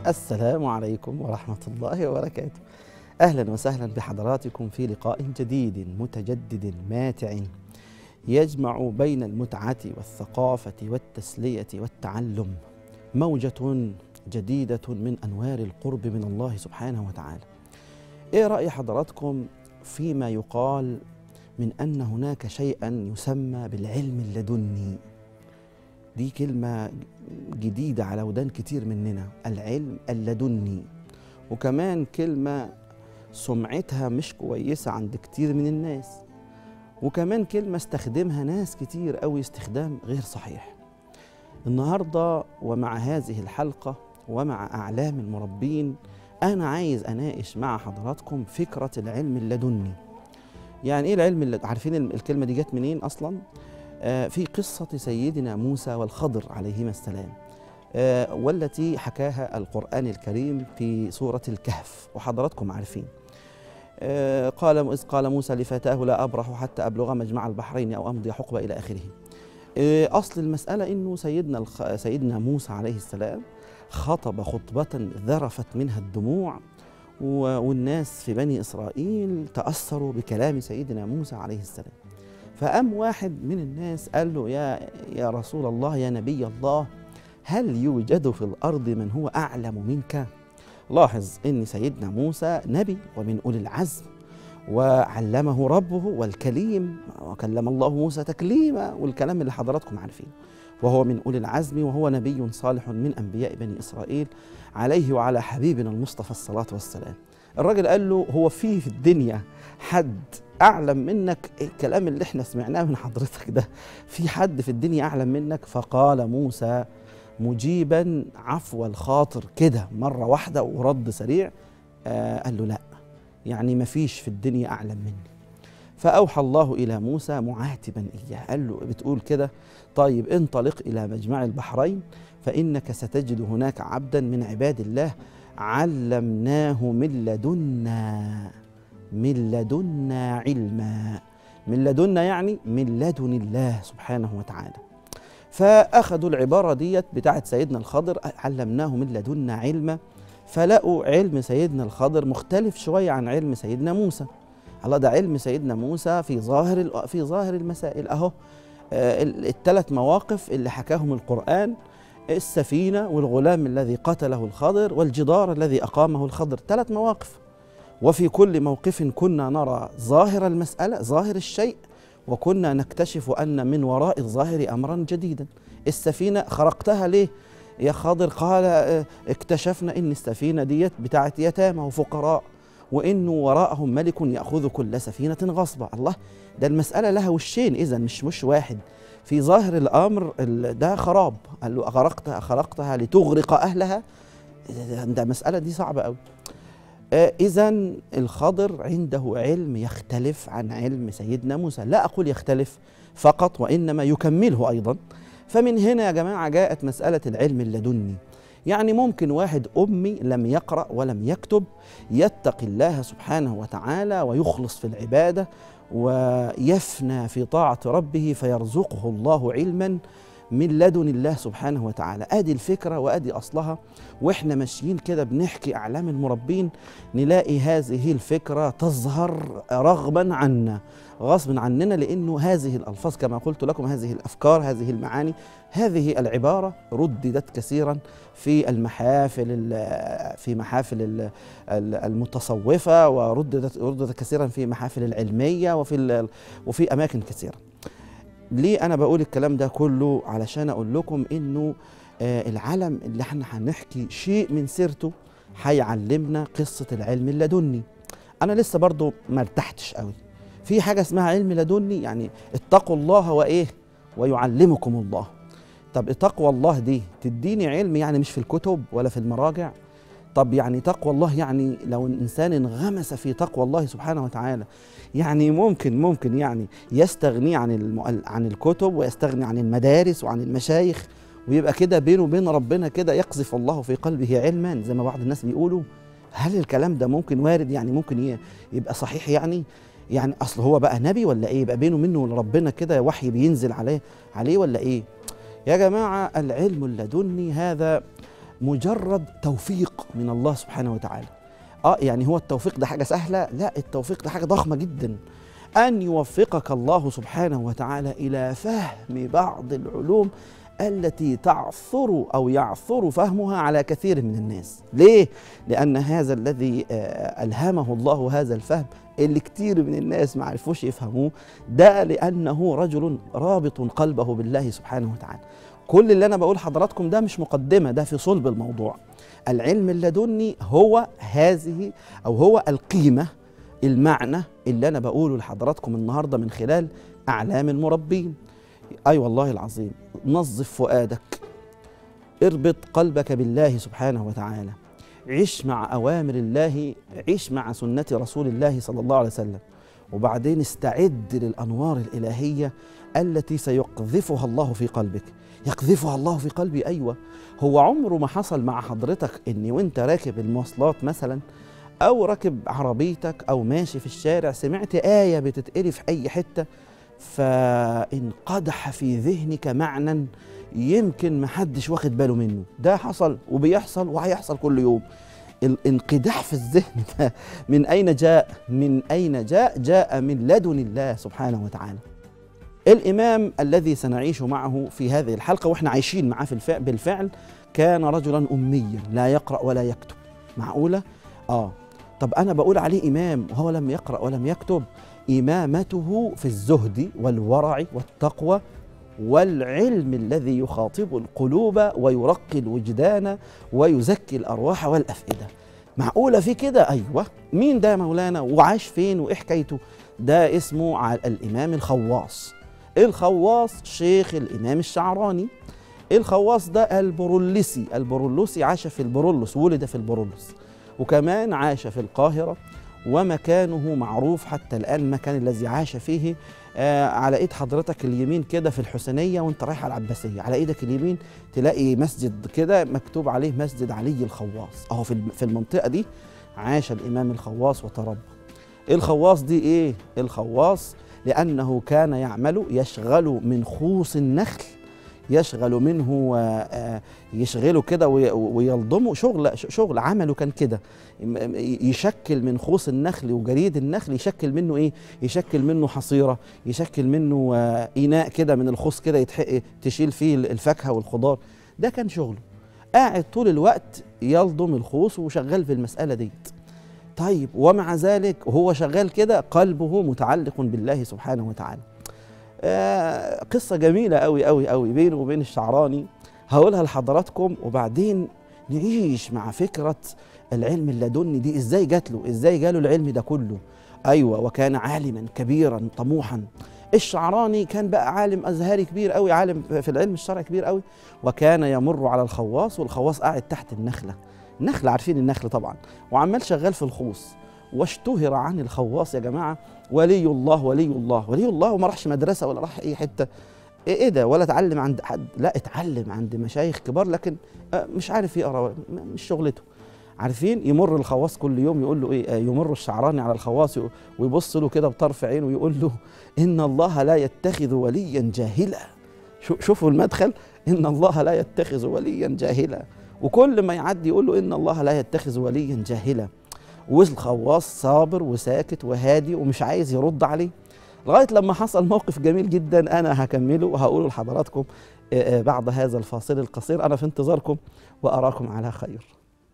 السلام عليكم ورحمة الله وبركاته أهلا وسهلا بحضراتكم في لقاء جديد متجدد ماتع يجمع بين المتعة والثقافة والتسلية والتعلم موجة جديدة من أنوار القرب من الله سبحانه وتعالى إيه رأي حضراتكم فيما يقال من أن هناك شيئا يسمى بالعلم اللدني دي كلمة جديدة على ودان كتير مننا العلم اللدني وكمان كلمة سمعتها مش كويسة عند كتير من الناس وكمان كلمة استخدمها ناس كتير قوي استخدام غير صحيح النهاردة ومع هذه الحلقة ومع أعلام المربين أنا عايز أناقش مع حضراتكم فكرة العلم اللدني يعني إيه العلم اللدني؟ عارفين الكلمة دي جت منين أصلاً؟ آه في قصة سيدنا موسى والخضر عليهما السلام آه والتي حكاها القرآن الكريم في سورة الكهف وحضراتكم عارفين آه قال إذ قال موسى لفتاه لا أبرح حتى أبلغ مجمع البحرين أو أمضي حقبة إلى آخره أصل المسألة إنه سيدنا الخ... سيدنا موسى عليه السلام خطب خطبة ذرفت منها الدموع والناس في بني إسرائيل تأثروا بكلام سيدنا موسى عليه السلام فقام واحد من الناس قال له يا يا رسول الله يا نبي الله هل يوجد في الارض من هو اعلم منك؟ لاحظ ان سيدنا موسى نبي ومن اولي العزم وعلمه ربه والكليم وكلم الله موسى تكليما والكلام اللي حضراتكم عارفين وهو من اولي العزم وهو نبي صالح من انبياء بني اسرائيل عليه وعلى حبيبنا المصطفى الصلاه والسلام. الراجل قال له هو في في الدنيا حد اعلم منك الكلام اللي احنا سمعناه من حضرتك ده في حد في الدنيا اعلم منك فقال موسى مجيبا عفو الخاطر كده مره واحده ورد سريع آه قال له لا يعني ما فيش في الدنيا اعلم مني فاوحى الله الى موسى معاتبا اياه قال له بتقول كده طيب انطلق الى مجمع البحرين فانك ستجد هناك عبدا من عباد الله علمناه من لدنا من لدنا علما من لدنا يعني من لدن الله سبحانه وتعالى فأخذوا العبارة ديت بتاعت سيدنا الخضر علمناه من لدنا علما فلقوا علم سيدنا الخضر مختلف شوية عن علم سيدنا موسى الله ده علم سيدنا موسى في ظاهر في ظاهر المسائل أهو الثلاث مواقف اللي حكاهم القرآن السفينة والغلام الذي قتله الخضر والجدار الذي أقامه الخضر ثلاث مواقف وفي كل موقف كنا نرى ظاهر المسألة ظاهر الشيء وكنا نكتشف أن من وراء الظاهر أمرا جديدا السفينة خرقتها ليه؟ يا خاضر قال اكتشفنا ان السفينه ديت بتاعت يتامى وفقراء وانه وراءهم ملك ياخذ كل سفينه غصبا الله ده المساله لها وشين اذا مش وش واحد في ظاهر الامر ده خراب قال له اغرقتها خرقتها لتغرق اهلها ده المساله دي صعبه قوي آه إذا الخضر عنده علم يختلف عن علم سيدنا موسى، لا أقول يختلف فقط وإنما يكمله أيضا. فمن هنا يا جماعة جاءت مسألة العلم اللدني. يعني ممكن واحد أمي لم يقرأ ولم يكتب يتقي الله سبحانه وتعالى ويخلص في العبادة ويفنى في طاعة ربه فيرزقه الله علما من لدن الله سبحانه وتعالى ادي الفكره وادي اصلها واحنا ماشيين كده بنحكي اعلام المربين نلاقي هذه الفكره تظهر رغبا عنا غصبا عننا لانه هذه الالفاظ كما قلت لكم هذه الافكار هذه المعاني هذه العباره رددت كثيرا في المحافل في محافل المتصوفه ورددت رددت كثيرا في محافل العلميه وفي وفي اماكن كثيره ليه انا بقول الكلام ده كله علشان اقول لكم انه آه العلم اللي احنا هنحكي شيء من سيرته هيعلمنا قصه العلم اللدني انا لسه برضو ما ارتحتش قوي في حاجه اسمها علم لدني يعني اتقوا الله وايه ويعلمكم الله طب تقوى الله دي تديني علم يعني مش في الكتب ولا في المراجع طب يعني تقوى الله يعني لو الانسان انغمس في تقوى الله سبحانه وتعالى يعني ممكن ممكن يعني يستغني عن الم... عن الكتب ويستغني عن المدارس وعن المشايخ ويبقى كده بينه وبين ربنا كده يقذف الله في قلبه علما زي ما بعض الناس بيقولوا هل الكلام ده ممكن وارد يعني ممكن يبقى صحيح يعني يعني اصل هو بقى نبي ولا ايه يبقى بينه منه وربنا كده وحي بينزل عليه عليه ولا ايه يا جماعه العلم اللدني هذا مجرد توفيق من الله سبحانه وتعالى اه يعني هو التوفيق ده حاجه سهله لا التوفيق ده حاجه ضخمه جدا ان يوفقك الله سبحانه وتعالى الى فهم بعض العلوم التي تعثر او يعثر فهمها على كثير من الناس ليه لان هذا الذي آه، الهمه الله هذا الفهم اللي كتير من الناس ما عرفوش يفهموه ده لانه رجل رابط قلبه بالله سبحانه وتعالى كل اللي انا بقول لحضراتكم ده مش مقدمه ده في صلب الموضوع العلم اللدني هو هذه او هو القيمه المعنى اللي انا بقوله لحضراتكم النهارده من خلال اعلام المربين اي أيوة والله العظيم نظف فؤادك اربط قلبك بالله سبحانه وتعالى عيش مع اوامر الله عيش مع سنه رسول الله صلى الله عليه وسلم وبعدين استعد للانوار الالهيه التي سيقذفها الله في قلبك يقذفها الله في قلبي ايوه هو عمره ما حصل مع حضرتك ان وانت راكب المواصلات مثلا او راكب عربيتك او ماشي في الشارع سمعت ايه بتتقري في اي حته فانقدح في ذهنك معنى يمكن محدش واخد باله منه ده حصل وبيحصل وهيحصل كل يوم الانقداح في الذهن ده من اين جاء من اين جاء جاء من لدن الله سبحانه وتعالى الامام الذي سنعيش معه في هذه الحلقه واحنا عايشين معاه في الفعل بالفعل كان رجلا اميا لا يقرا ولا يكتب معقوله اه طب انا بقول عليه امام وهو لم يقرا ولم يكتب امامته في الزهد والورع والتقوى والعلم الذي يخاطب القلوب ويرقي الوجدان ويزكي الارواح والافئده معقوله في كده ايوه مين ده يا مولانا وعاش فين وايه حكايته ده اسمه الامام الخواص الخواص شيخ الامام الشعراني الخواص ده البرولسي البرولسي عاش في البرولس ولد في البرولس وكمان عاش في القاهره ومكانه معروف حتى الآن المكان الذي عاش فيه آه على ايد حضرتك اليمين كده في الحسينية وانت رايح على العباسية على ايدك اليمين تلاقي مسجد كده مكتوب عليه مسجد علي الخواص اهو في في المنطقة دي عاش الإمام الخواص وتربى الخواص دي ايه الخواص لأنه كان يعمل يشغل من خوص النخل يشغل منه آه، يشغله كده ويلضمه شغل شغل عمله كان كده يشكل من خوص النخل وجريد النخل يشكل منه ايه يشكل منه حصيره يشكل منه آه، اناء كده من الخوص كده يتحق تشيل فيه الفاكهه والخضار ده كان شغله قاعد طول الوقت يلضم الخوص وشغال في المساله ديت طيب ومع ذلك وهو شغال كده قلبه متعلق بالله سبحانه وتعالى آه قصه جميله قوي قوي قوي بينه وبين الشعراني هقولها لحضراتكم وبعدين نعيش مع فكره العلم اللدني دي ازاي جات له ازاي جاله العلم ده كله ايوه وكان عالما كبيرا طموحا الشعراني كان بقى عالم ازهري كبير قوي عالم في العلم الشرعي كبير قوي وكان يمر على الخواص والخواص قاعد تحت النخله النخله عارفين النخل طبعا وعمال شغال في الخوص واشتهر عن الخواص يا جماعه ولي الله ولي الله ولي الله وما راحش مدرسه ولا راح اي حته ايه, إيه ده ولا اتعلم عند حد لا اتعلم عند مشايخ كبار لكن آه، مش عارف يقرا مش شغلته عارفين يمر الخواص كل يوم يقول له ايه آه، يمر الشعراني على الخواص ويبص له كده بطرف عينه ويقول له ان الله لا يتخذ وليا جاهلا شوفوا المدخل ان الله لا يتخذ وليا جاهلا وكل ما يعدي يقول له ان الله لا يتخذ وليا جاهلا والخواص صابر وساكت وهادي ومش عايز يرد عليه لغايه لما حصل موقف جميل جدا انا هكمله وهقوله لحضراتكم آه، آه، بعد هذا الفاصل القصير انا في انتظاركم واراكم على خير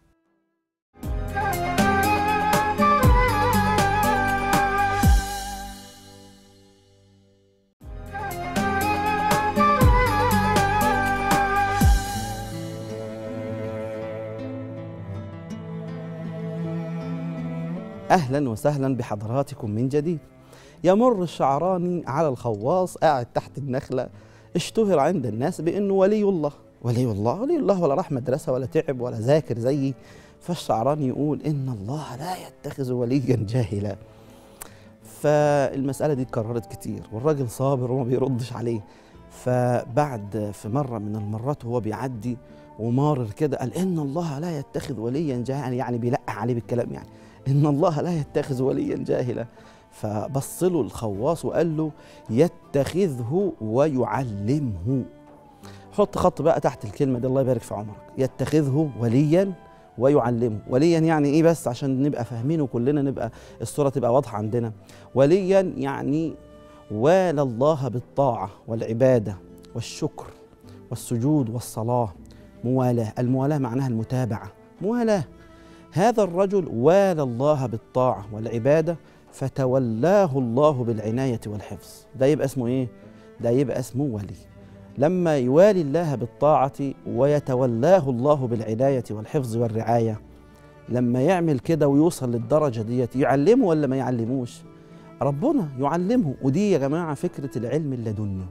أهلا وسهلا بحضراتكم من جديد يمر الشعراني على الخواص قاعد تحت النخلة اشتهر عند الناس بأنه ولي الله ولي الله ولي الله ولا راح مدرسة ولا تعب ولا ذاكر زيي فالشعراني يقول إن الله لا يتخذ وليا جاهلا فالمسألة دي اتكررت كتير والراجل صابر وما بيردش عليه فبعد في مرة من المرات وهو بيعدي ومارر كده قال إن الله لا يتخذ وليا جاهلا يعني بيلقى عليه بالكلام يعني إن الله لا يتخذ وليا جاهلا فبص له الخواص وقال له يتخذه ويعلمه حط خط بقى تحت الكلمة دي الله يبارك في عمرك يتخذه وليا ويعلمه وليا يعني ايه بس عشان نبقى فاهمين وكلنا نبقى الصورة تبقى واضحة عندنا وليا يعني والى الله بالطاعة والعبادة والشكر والسجود والصلاة موالاة الموالاة معناها المتابعة موالاة هذا الرجل والى الله بالطاعة والعبادة فتولاه الله بالعناية والحفظ ده يبقى اسمه ايه؟ ده يبقى اسمه ولي لما يوالي الله بالطاعة ويتولاه الله بالعناية والحفظ والرعاية لما يعمل كده ويوصل للدرجة ديت يعلمه ولا ما يعلموش ربنا يعلمه ودي يا جماعة فكرة العلم اللدني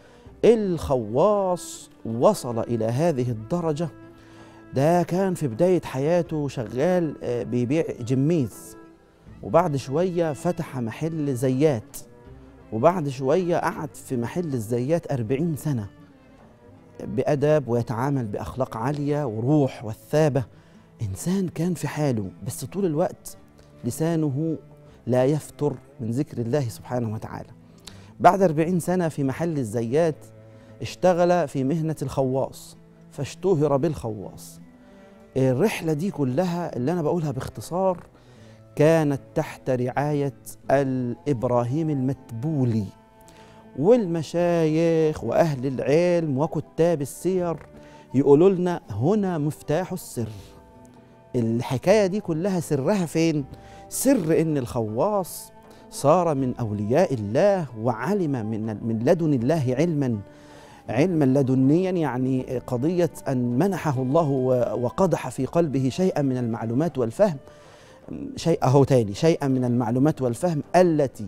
الخواص وصل إلى هذه الدرجة ده كان في بداية حياته شغال آه، بيبيع جميز وبعد شوية فتح محل زيات وبعد شوية قعد في محل الزيات أربعين سنة بأدب ويتعامل بأخلاق عالية وروح والثابة إنسان كان في حاله بس طول الوقت لسانه لا يفتر من ذكر الله سبحانه وتعالى بعد أربعين سنة في محل الزيات اشتغل في مهنة الخواص فاشتهر بالخواص الرحلة دي كلها اللي أنا بقولها باختصار كانت تحت رعاية الإبراهيم المتبولي والمشايخ وأهل العلم وكتاب السير يقولوا لنا هنا مفتاح السر الحكاية دي كلها سرها فين؟ سر إن الخواص صار من أولياء الله وعلم من من لدن الله علما علما لدنيا يعني قضية أن منحه الله وقدح في قلبه شيئا من المعلومات والفهم شيء أهو تاني شيئا من المعلومات والفهم التي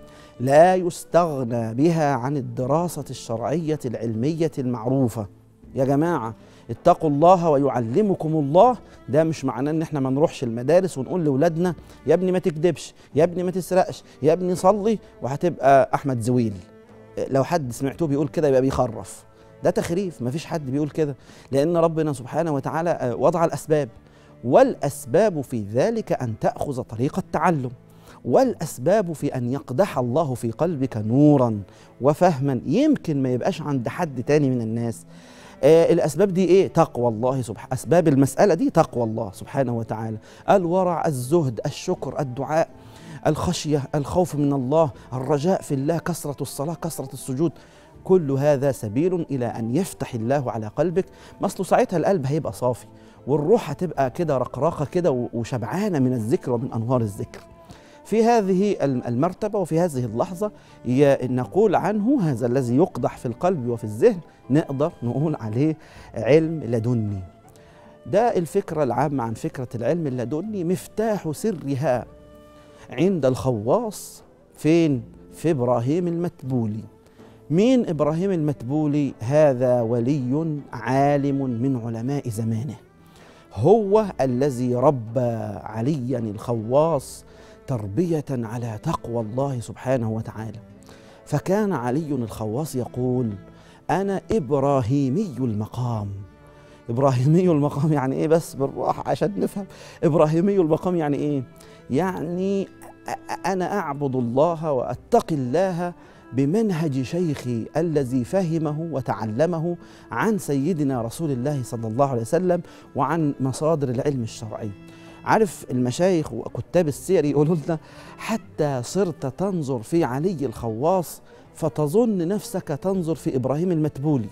لا يستغنى بها عن الدراسة الشرعية العلمية المعروفة يا جماعة اتقوا الله ويعلمكم الله ده مش معناه ان احنا ما نروحش المدارس ونقول لاولادنا يا ابني ما تكذبش يا ابني ما تسرقش يا ابني صلي وهتبقى احمد زويل لو حد سمعتوه بيقول كده يبقى بيخرف ده تخريف ما فيش حد بيقول كده لان ربنا سبحانه وتعالى وضع الاسباب والاسباب في ذلك ان تاخذ طريق التعلم والاسباب في ان يقدح الله في قلبك نورا وفهما يمكن ما يبقاش عند حد تاني من الناس آه الاسباب دي ايه تقوى الله سبحانه اسباب المساله دي تقوى الله سبحانه وتعالى الورع الزهد الشكر الدعاء الخشيه الخوف من الله الرجاء في الله كثره الصلاه كثره السجود كل هذا سبيل الى ان يفتح الله على قلبك مثل ساعتها القلب هيبقى صافي والروح هتبقى كده رقراقه كده وشبعانه من الذكر ومن انوار الذكر في هذه المرتبة وفي هذه اللحظة نقول عنه هذا الذي يقدح في القلب وفي الذهن نقدر نقول عليه علم لدني ده الفكرة العامة عن فكرة العلم اللدني مفتاح سرها عند الخواص فين؟ في إبراهيم المتبولي مين إبراهيم المتبولي؟ هذا ولي عالم من علماء زمانه هو الذي ربى عليا الخواص تربيه على تقوى الله سبحانه وتعالى فكان علي الخواص يقول انا ابراهيمي المقام ابراهيمي المقام يعني ايه بس بالراحه عشان نفهم ابراهيمي المقام يعني ايه يعني انا اعبد الله واتقي الله بمنهج شيخي الذي فهمه وتعلمه عن سيدنا رسول الله صلى الله عليه وسلم وعن مصادر العلم الشرعي عارف المشايخ وكتاب السير يقولوا لنا حتى صرت تنظر في علي الخواص فتظن نفسك تنظر في ابراهيم المتبولي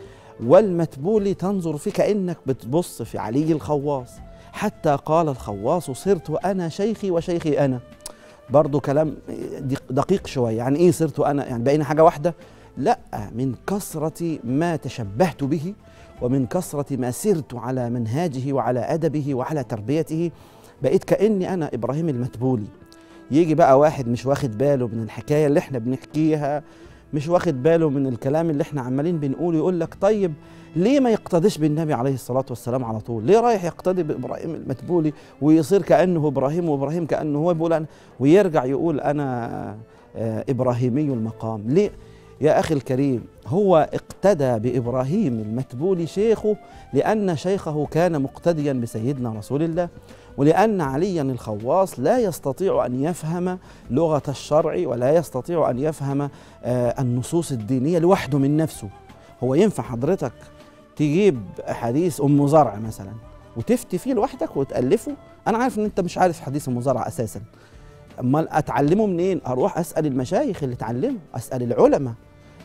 والمتبولي تنظر في كانك بتبص في علي الخواص حتى قال الخواص صرت انا شيخي وشيخي انا برضو كلام دقيق شويه يعني ايه صرت انا يعني بقينا حاجه واحده لا من كثره ما تشبهت به ومن كثرة ما سرت على منهاجه وعلى أدبه وعلى تربيته بقيت كأني أنا إبراهيم المتبولي يجي بقى واحد مش واخد باله من الحكاية اللي احنا بنحكيها مش واخد باله من الكلام اللي احنا عمالين بنقوله يقول لك طيب ليه ما يقتديش بالنبي عليه الصلاة والسلام على طول ليه رايح يقتدي بإبراهيم المتبولي ويصير كأنه إبراهيم وإبراهيم كأنه هو بيقول أنا ويرجع يقول أنا آه، إبراهيمي المقام ليه يا أخي الكريم هو اقتدى بإبراهيم المتبولي شيخه لأن شيخه كان مقتديا بسيدنا رسول الله ولأن عليا الخواص لا يستطيع أن يفهم لغة الشرع ولا يستطيع أن يفهم آه، النصوص الدينية لوحده من نفسه هو ينفع حضرتك تجيب حديث ام زرع مثلا وتفتي فيه لوحدك وتالفه انا عارف ان انت مش عارف حديث ام زرع اساسا امال اتعلمه منين اروح اسال المشايخ اللي اتعلموا اسال العلماء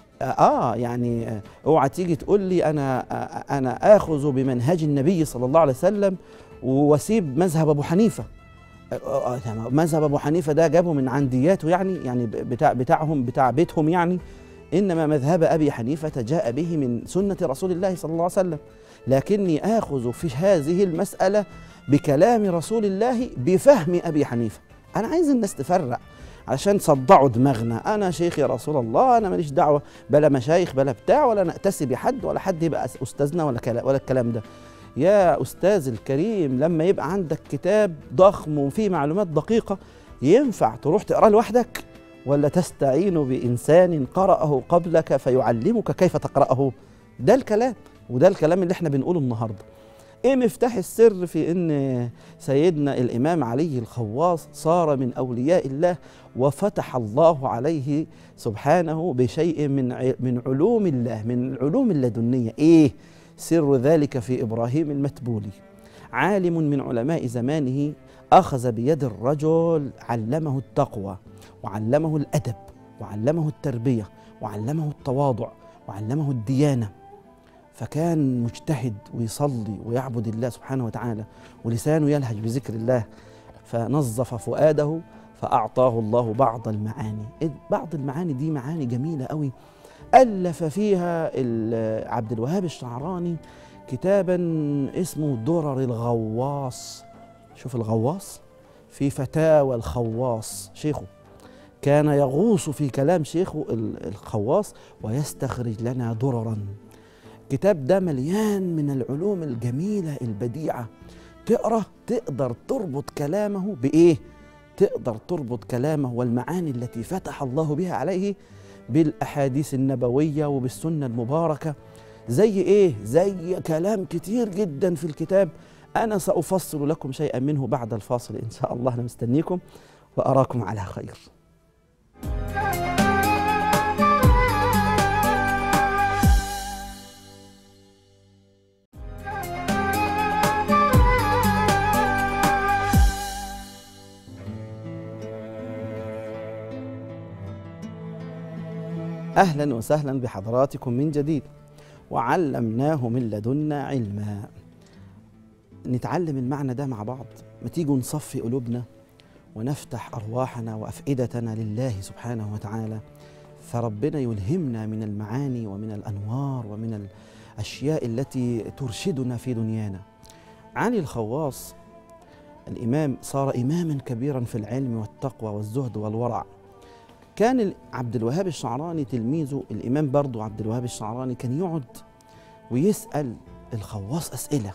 اه يعني آه، اوعى تيجي تقول لي انا آه انا اخذ بمنهج النبي صلى الله عليه وسلم واسيب مذهب ابو حنيفه آه، آه، مذهب ابو حنيفه ده جابه من عندياته يعني يعني بتاع بتاعهم بتاع بيتهم يعني انما مذهب ابي حنيفه جاء به من سنه رسول الله صلى الله عليه وسلم لكني اخذ في هذه المساله بكلام رسول الله بفهم ابي حنيفه انا عايز الناس تفرق عشان صدعوا دماغنا انا شيخ يا رسول الله انا ماليش دعوه بلا مشايخ بلا بتاع ولا نأتسي بحد ولا حد يبقى استاذنا ولا كلا ولا الكلام ده يا استاذ الكريم لما يبقى عندك كتاب ضخم وفيه معلومات دقيقه ينفع تروح تقراه لوحدك ولا تستعين بانسان قرأه قبلك فيعلمك كيف تقرأه ده الكلام وده الكلام اللي احنا بنقوله النهارده ايه مفتاح السر في ان سيدنا الامام علي الخواص صار من اولياء الله وفتح الله عليه سبحانه بشيء من من علوم الله من العلوم اللدنيه ايه سر ذلك في ابراهيم المتبولي عالم من علماء زمانه اخذ بيد الرجل علمه التقوى وعلمه الادب وعلمه التربيه وعلمه التواضع وعلمه الديانه فكان مجتهد ويصلي ويعبد الله سبحانه وتعالى ولسانه يلهج بذكر الله فنظف فؤاده فأعطاه الله بعض المعاني بعض المعاني دي معاني جميلة قوي ألف فيها عبد الوهاب الشعراني كتابا اسمه درر الغواص شوف الغواص في فتاوى الخواص شيخه كان يغوص في كلام شيخه الخواص ويستخرج لنا دررا الكتاب ده مليان من العلوم الجميلة البديعة تقرأ تقدر تربط كلامه بإيه؟ تقدر تربط كلامه والمعاني التي فتح الله بها عليه بالأحاديث النبوية وبالسنة المباركة زي إيه؟ زي كلام كتير جدا في الكتاب أنا سأفصل لكم شيئا منه بعد الفاصل إن شاء الله أنا مستنيكم وأراكم على خير اهلا وسهلا بحضراتكم من جديد وعلمناه من لدنا علما نتعلم المعنى ده مع بعض ما تيجوا نصفي قلوبنا ونفتح ارواحنا وافئدتنا لله سبحانه وتعالى فربنا يلهمنا من المعاني ومن الانوار ومن الاشياء التي ترشدنا في دنيانا علي الخواص الامام صار اماما كبيرا في العلم والتقوى والزهد والورع كان عبد الوهاب الشعراني تلميذه الامام برضه عبد الوهاب الشعراني كان يقعد ويسال الخواص اسئله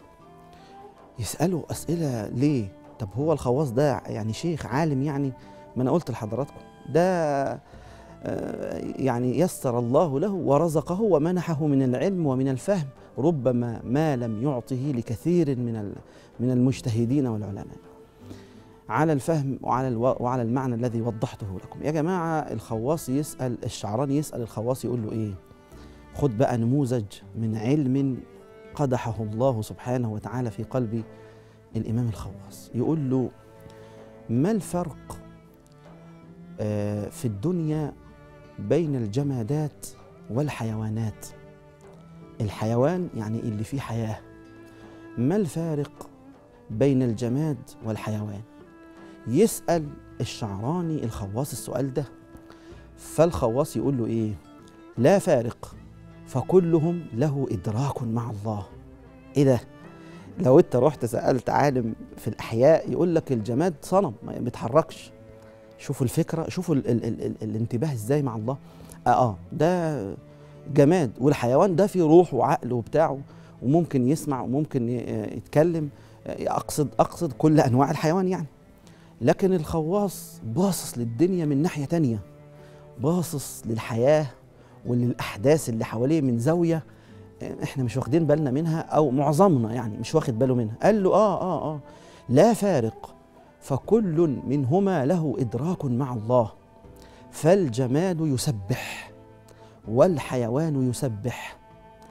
يساله اسئله ليه طب هو الخواص ده يعني شيخ عالم يعني ما انا قلت لحضراتكم ده آه، يعني يسر الله له ورزقه ومنحه من العلم ومن الفهم ربما ما لم يعطه لكثير من من المجتهدين والعلماء على الفهم وعلى الو... وعلى المعنى الذي وضحته لكم يا جماعة الخواص يسأل الشعراني يسأل الخواص يقول له إيه خد بقى نموذج من علم قدحه الله سبحانه وتعالى في قلب الإمام الخواص يقول له ما الفرق آه، في الدنيا بين الجمادات والحيوانات الحيوان يعني اللي فيه حياة ما الفارق بين الجماد والحيوان يسأل الشعراني الخواص السؤال ده فالخواص يقول له إيه لا فارق فكلهم له إدراك مع الله إيه ده لو انت رحت سألت عالم في الأحياء يقول لك الجماد صنم ما بيتحركش شوفوا الفكرة شوفوا ال ال ال ال الانتباه ازاي مع الله آه, آه ده جماد والحيوان ده فيه روح وعقل وبتاعه وممكن يسمع وممكن يتكلم اقصد اقصد كل انواع الحيوان يعني لكن الخواص باصص للدنيا من ناحية تانية باصص للحياة وللأحداث اللي حواليه من زاوية احنا مش واخدين بالنا منها أو معظمنا يعني مش واخد باله منها قال له آه آه آه لا فارق فكل منهما له إدراك مع الله فالجماد يسبح والحيوان يسبح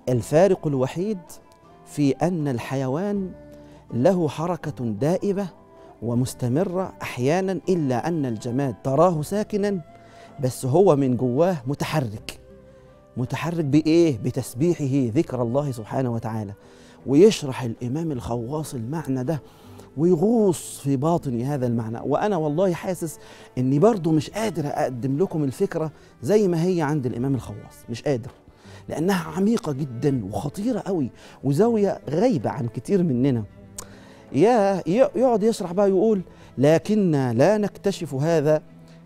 الفارق الوحيد في ان الحيوان له حركه دائبه ومستمره احيانا الا ان الجماد تراه ساكنا بس هو من جواه متحرك متحرك بايه بتسبيحه ذكر الله سبحانه وتعالى ويشرح الامام الخواص المعنى ده ويغوص في باطن هذا المعنى وانا والله حاسس اني برضو مش قادر اقدم لكم الفكره زي ما هي عند الامام الخواص مش قادر لانها عميقه جدا وخطيره قوي وزاويه غايبه عن كتير مننا يا يقعد يشرح بقى يقول لكن لا نكتشف هذا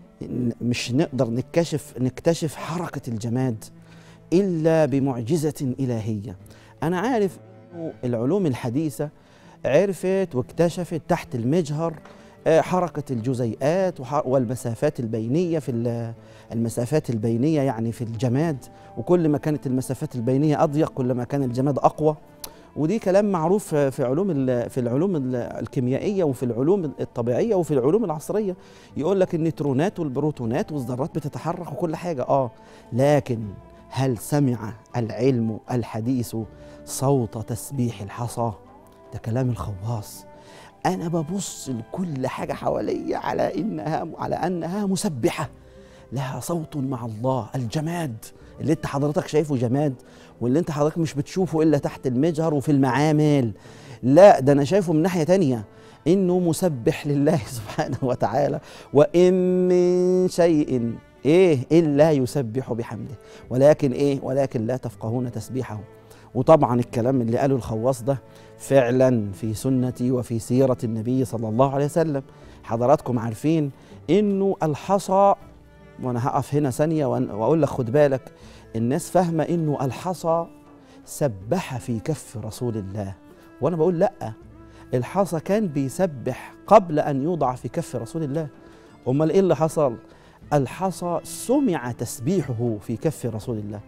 مش نقدر نكتشف نكتشف حركه الجماد الا بمعجزه الهيه انا عارف العلوم الحديثه عرفت واكتشفت تحت المجهر حركة الجزيئات والمسافات البينية في المسافات البينية يعني في الجماد وكل ما كانت المسافات البينية أضيق كل ما كان الجماد أقوى ودي كلام معروف في علوم في العلوم الكيميائيه وفي العلوم الطبيعيه وفي العلوم العصريه يقول لك النيوترونات والبروتونات والذرات بتتحرك وكل حاجه اه لكن هل سمع العلم الحديث صوت تسبيح الحصى ده كلام الخواص انا ببص لكل حاجه حواليا على انها على انها مسبحه لها صوت مع الله الجماد اللي انت حضرتك شايفه جماد واللي انت حضرتك مش بتشوفه الا تحت المجهر وفي المعامل لا ده انا شايفه من ناحيه تانية انه مسبح لله سبحانه وتعالى وان من شيء ايه الا يسبح بحمده ولكن ايه ولكن لا تفقهون تسبيحه وطبعا الكلام اللي قاله الخواص ده فعلا في سنتي وفي سيرة النبي صلى الله عليه وسلم حضراتكم عارفين انه الحصى وانا هقف هنا ثانية واقول لك خد بالك الناس فاهمة انه الحصى سبح في كف رسول الله وانا بقول لا الحصى كان بيسبح قبل ان يوضع في كف رسول الله امال ايه اللي حصل الحصى سمع تسبيحه في كف رسول الله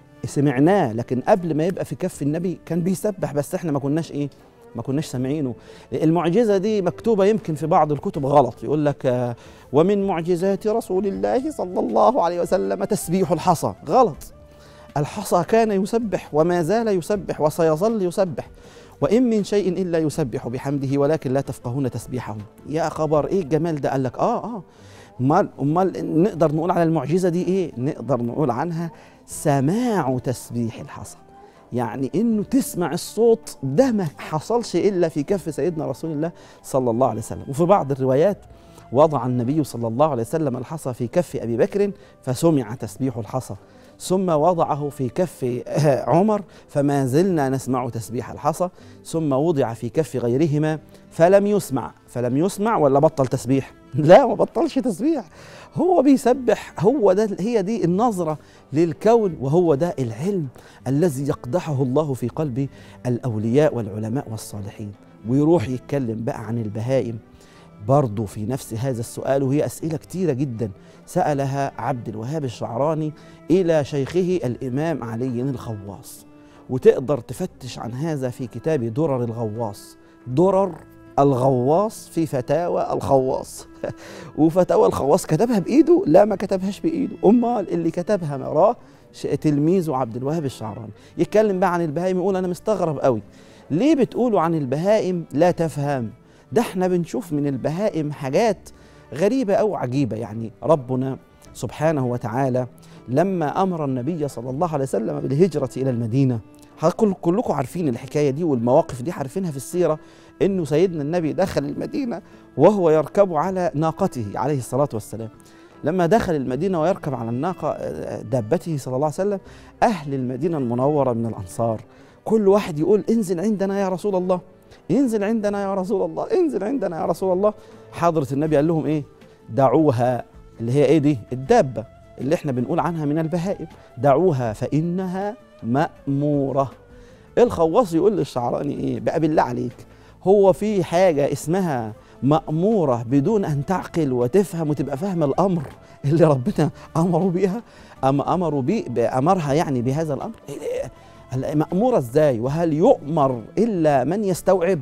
سمعناه لكن قبل ما يبقى في كف النبي كان بيسبح بس احنا ما كناش ايه ما كناش سامعينه المعجزة دي مكتوبة يمكن في بعض الكتب غلط يقول لك ومن معجزات رسول الله صلى الله عليه وسلم تسبيح الحصى غلط الحصى كان يسبح وما زال يسبح وسيظل يسبح وإن من شيء إلا يسبح بحمده ولكن لا تفقهون تسبيحه يا خبر إيه الجمال ده قال لك آه آه امال امال نقدر نقول على المعجزه دي ايه نقدر نقول عنها سماع تسبيح الحصى يعني انه تسمع الصوت ده ما حصلش الا في كف سيدنا رسول الله صلى الله عليه وسلم وفي بعض الروايات وضع النبي صلى الله عليه وسلم الحصى في كف ابي بكر فسمع تسبيح الحصى ثم وضعه في كف عمر فما زلنا نسمع تسبيح الحصى ثم وضع في كف غيرهما فلم يسمع فلم يسمع ولا بطل تسبيح لا ما بطلش تسبيح هو بيسبح هو ده هي دي النظرة للكون وهو ده العلم الذي يقدحه الله في قلب الأولياء والعلماء والصالحين ويروح يتكلم بقى عن البهائم برضه في نفس هذا السؤال وهي أسئلة كتيرة جدا سألها عبد الوهاب الشعراني إلى شيخه الإمام علي الخواص وتقدر تفتش عن هذا في كتاب درر الغواص درر الغواص في فتاوى الخواص وفتاوى الخواص كتبها بايده لا ما كتبهاش بايده امال اللي كتبها مراه تلميذه عبد الوهاب الشعراني يتكلم بقى عن البهائم يقول انا مستغرب قوي ليه بتقولوا عن البهائم لا تفهم ده احنا بنشوف من البهائم حاجات غريبه او عجيبه يعني ربنا سبحانه وتعالى لما امر النبي صلى الله عليه وسلم بالهجره الى المدينه كلكم عارفين الحكايه دي والمواقف دي عارفينها في السيره انه سيدنا النبي دخل المدينه وهو يركب على ناقته عليه الصلاه والسلام لما دخل المدينه ويركب على الناقه دابته صلى الله عليه وسلم اهل المدينه المنوره من الانصار كل واحد يقول انزل عندنا يا رسول الله انزل عندنا يا رسول الله انزل عندنا يا رسول الله حضره النبي قال لهم ايه دعوها اللي هي ايه دي الدابه اللي احنا بنقول عنها من البهائم دعوها فانها ماموره الخواص يقول للشعراني ايه بقى بالله عليك هو في حاجة اسمها مأمورة بدون أن تعقل وتفهم وتبقى فاهم الأمر اللي ربنا أمروا بيها أم أمروا بي أمرها يعني بهذا الأمر مأمورة إزاي وهل يؤمر إلا من يستوعب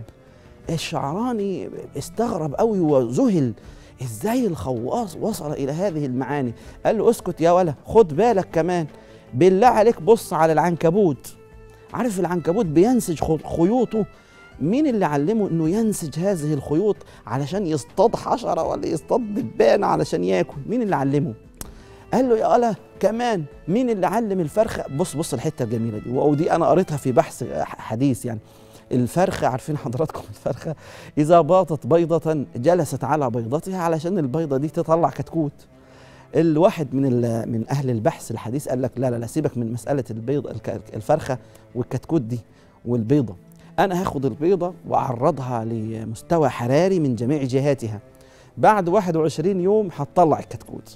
الشعراني استغرب قوي وذهل ازاي الخواص وصل الى هذه المعاني قال له اسكت يا ولا خد بالك كمان بالله عليك بص على العنكبوت عارف العنكبوت بينسج خ- خيوطه مين اللي علمه انه ينسج هذه الخيوط علشان يصطاد حشره ولا يصطاد دبانه علشان ياكل مين اللي علمه قال له يا ألا كمان مين اللي علم الفرخه بص بص الحته الجميله دي ودي انا قريتها في بحث حديث يعني الفرخه عارفين حضراتكم الفرخه اذا باطت بيضه جلست على بيضتها علشان البيضه دي تطلع كتكوت الواحد من ال- من اهل البحث الحديث قال لك لا لا لا سيبك من مساله البيض الك- الفرخه والكتكوت دي والبيضه انا هاخد البيضه واعرضها لمستوى حراري من جميع جهاتها بعد 21 يوم هتطلع الكتكوت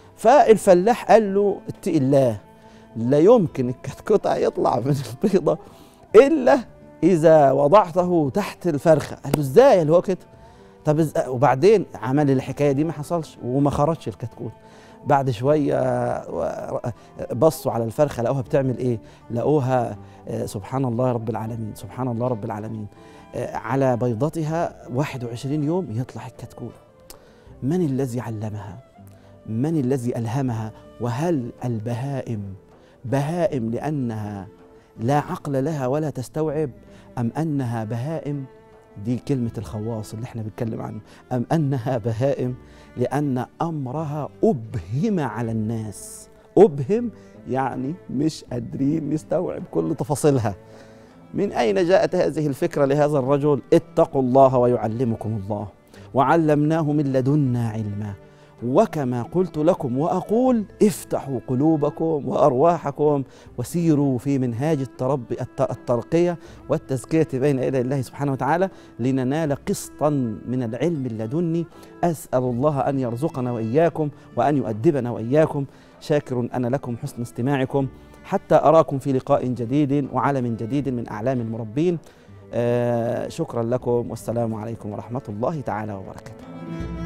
فالفلاح قال له اتق الله لا يمكن الكتكوت هيطلع من البيضه الا اذا وضعته تحت الفرخه قال له ازاي اللي هو كده طب إز- وبعدين عمل الحكايه دي ما حصلش وما خرجش الكتكوت بعد شويه و- بصوا على الفرخه لقوها بتعمل ايه لقوها آه، سبحان الله رب العالمين سبحان الله رب العالمين آه، على بيضتها 21 يوم يطلع الكتكوت من الذي علمها من الذي الهمها وهل البهائم بهائم لانها لا عقل لها ولا تستوعب ام انها بهائم دي كلمه الخواص اللي احنا بنتكلم عنه ام انها بهائم لان امرها ابهم على الناس ابهم يعني مش قادرين نستوعب كل تفاصيلها من اين جاءت هذه الفكره لهذا الرجل اتقوا الله ويعلمكم الله وعلمناه من لدنا علما وكما قلت لكم واقول افتحوا قلوبكم وارواحكم وسيروا في منهاج التربي الت- الترقيه والتزكيه بين يدي الله سبحانه وتعالى لننال قسطا من العلم اللدني اسال الله ان يرزقنا واياكم وان يؤدبنا واياكم شاكر انا لكم حسن استماعكم حتى اراكم في لقاء جديد وعلم جديد من اعلام المربين آه شكرا لكم والسلام عليكم ورحمه الله تعالى وبركاته